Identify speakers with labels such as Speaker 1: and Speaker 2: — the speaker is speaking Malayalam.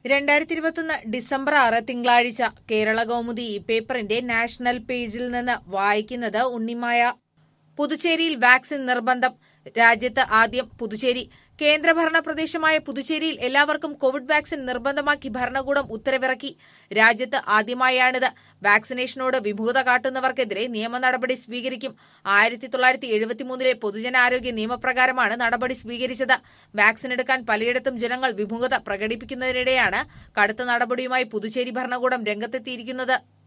Speaker 1: രണ്ടായിരത്തി ഇരുപത്തൊന്ന് ഡിസംബർ ആറ് തിങ്കളാഴ്ച കേരള കൗമുദി ഈ പേപ്പറിന്റെ നാഷണൽ പേജിൽ നിന്ന് വായിക്കുന്നത് ഉണ്ണിമായ പുതുച്ചേരിയിൽ വാക്സിൻ നിർബന്ധം രാജ്യത്ത് ആദ്യം പുതുച്ചേരി കേന്ദ്രഭരണ പ്രദേശമായ പുതുച്ചേരിയിൽ എല്ലാവർക്കും കോവിഡ് വാക്സിൻ നിർബന്ധമാക്കി ഭരണകൂടം ഉത്തരവിറക്കി രാജ്യത്ത് ആദ്യമായാണിത് വാക്സിനേഷനോട് വിമുഖത കാട്ടുന്നവർക്കെതിരെ നിയമ നടപടി സ്വീകരിക്കും ആയിരത്തി തൊള്ളായിരത്തി എഴുപത്തിമൂന്നിലെ പൊതുജനാരോഗ്യ നിയമപ്രകാരമാണ് നടപടി സ്വീകരിച്ചത് വാക്സിൻ എടുക്കാൻ പലയിടത്തും ജനങ്ങൾ വിമുഖത പ്രകടിപ്പിക്കുന്നതിനിടെയാണ് കടുത്ത നടപടിയുമായി പുതുച്ചേരി ഭരണകൂടം രംഗത്തെത്തിയിരിക്കുന്നത്